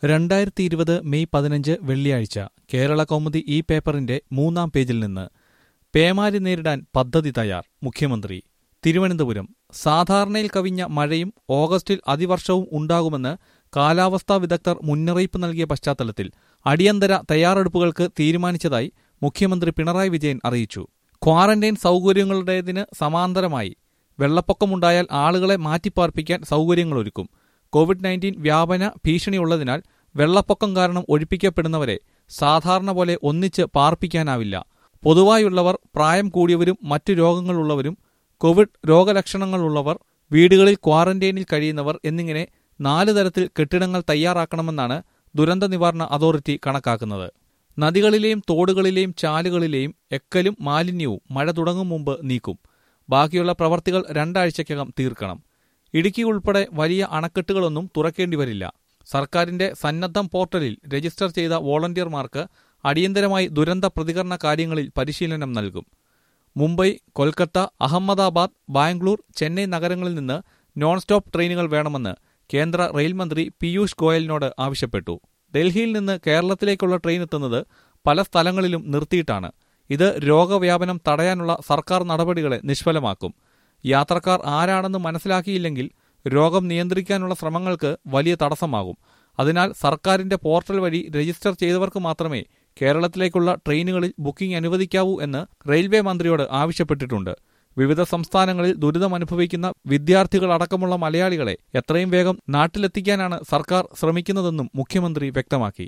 രണ്ടായിരത്തി ഇരുപത് മെയ് പതിനഞ്ച് വെള്ളിയാഴ്ച കേരള കൗമുദി ഈ പേപ്പറിന്റെ മൂന്നാം പേജിൽ നിന്ന് പേമാരി നേരിടാൻ പദ്ധതി തയ്യാർ മുഖ്യമന്ത്രി തിരുവനന്തപുരം സാധാരണയിൽ കവിഞ്ഞ മഴയും ഓഗസ്റ്റിൽ അതിവർഷവും ഉണ്ടാകുമെന്ന് കാലാവസ്ഥാ വിദഗ്ധർ മുന്നറിയിപ്പ് നൽകിയ പശ്ചാത്തലത്തിൽ അടിയന്തര തയ്യാറെടുപ്പുകൾക്ക് തീരുമാനിച്ചതായി മുഖ്യമന്ത്രി പിണറായി വിജയൻ അറിയിച്ചു ക്വാറന്റൈൻ സൗകര്യങ്ങളുടേതിന് സമാന്തരമായി വെള്ളപ്പൊക്കമുണ്ടായാൽ ആളുകളെ മാറ്റിപ്പാർപ്പിക്കാൻ സൗകര്യങ്ങളൊരുക്കും കോവിഡ് നയൻറ്റീൻ വ്യാപന ഭീഷണിയുള്ളതിനാൽ വെള്ളപ്പൊക്കം കാരണം ഒഴിപ്പിക്കപ്പെടുന്നവരെ സാധാരണ പോലെ ഒന്നിച്ച് പാർപ്പിക്കാനാവില്ല പൊതുവായുള്ളവർ പ്രായം കൂടിയവരും മറ്റു രോഗങ്ങളുള്ളവരും കോവിഡ് രോഗലക്ഷണങ്ങളുള്ളവർ വീടുകളിൽ ക്വാറന്റൈനിൽ കഴിയുന്നവർ എന്നിങ്ങനെ നാല് തരത്തിൽ കെട്ടിടങ്ങൾ തയ്യാറാക്കണമെന്നാണ് ദുരന്ത നിവാരണ അതോറിറ്റി കണക്കാക്കുന്നത് നദികളിലെയും തോടുകളിലെയും ചാലുകളിലെയും എക്കലും മാലിന്യവും മഴ തുടങ്ങും മുമ്പ് നീക്കും ബാക്കിയുള്ള പ്രവർത്തികൾ രണ്ടാഴ്ചയ്ക്കകം തീർക്കണം ഇടുക്കി ഉൾപ്പെടെ വലിയ അണക്കെട്ടുകളൊന്നും തുറക്കേണ്ടി വരില്ല സർക്കാരിന്റെ സന്നദ്ധം പോർട്ടലിൽ രജിസ്റ്റർ ചെയ്ത വോളണ്ടിയർമാർക്ക് അടിയന്തരമായി ദുരന്ത പ്രതികരണ കാര്യങ്ങളിൽ പരിശീലനം നൽകും മുംബൈ കൊൽക്കത്ത അഹമ്മദാബാദ് ബാംഗ്ലൂർ ചെന്നൈ നഗരങ്ങളിൽ നിന്ന് നോൺ സ്റ്റോപ്പ് ട്രെയിനുകൾ വേണമെന്ന് കേന്ദ്ര റെയിൽ മന്ത്രി പീയൂഷ് ഗോയലിനോട് ആവശ്യപ്പെട്ടു ഡൽഹിയിൽ നിന്ന് കേരളത്തിലേക്കുള്ള ട്രെയിൻ എത്തുന്നത് പല സ്ഥലങ്ങളിലും നിർത്തിയിട്ടാണ് ഇത് രോഗവ്യാപനം തടയാനുള്ള സർക്കാർ നടപടികളെ നിഷ്ഫലമാക്കും യാത്രക്കാർ ആരാണെന്ന് മനസ്സിലാക്കിയില്ലെങ്കിൽ രോഗം നിയന്ത്രിക്കാനുള്ള ശ്രമങ്ങൾക്ക് വലിയ തടസ്സമാകും അതിനാൽ സർക്കാരിന്റെ പോർട്ടൽ വഴി രജിസ്റ്റർ ചെയ്തവർക്ക് മാത്രമേ കേരളത്തിലേക്കുള്ള ട്രെയിനുകളിൽ ബുക്കിംഗ് അനുവദിക്കാവൂ എന്ന് റെയിൽവേ മന്ത്രിയോട് ആവശ്യപ്പെട്ടിട്ടുണ്ട് വിവിധ സംസ്ഥാനങ്ങളിൽ ദുരിതമനുഭവിക്കുന്ന വിദ്യാർത്ഥികളടക്കമുള്ള മലയാളികളെ എത്രയും വേഗം നാട്ടിലെത്തിക്കാനാണ് സർക്കാർ ശ്രമിക്കുന്നതെന്നും മുഖ്യമന്ത്രി വ്യക്തമാക്കി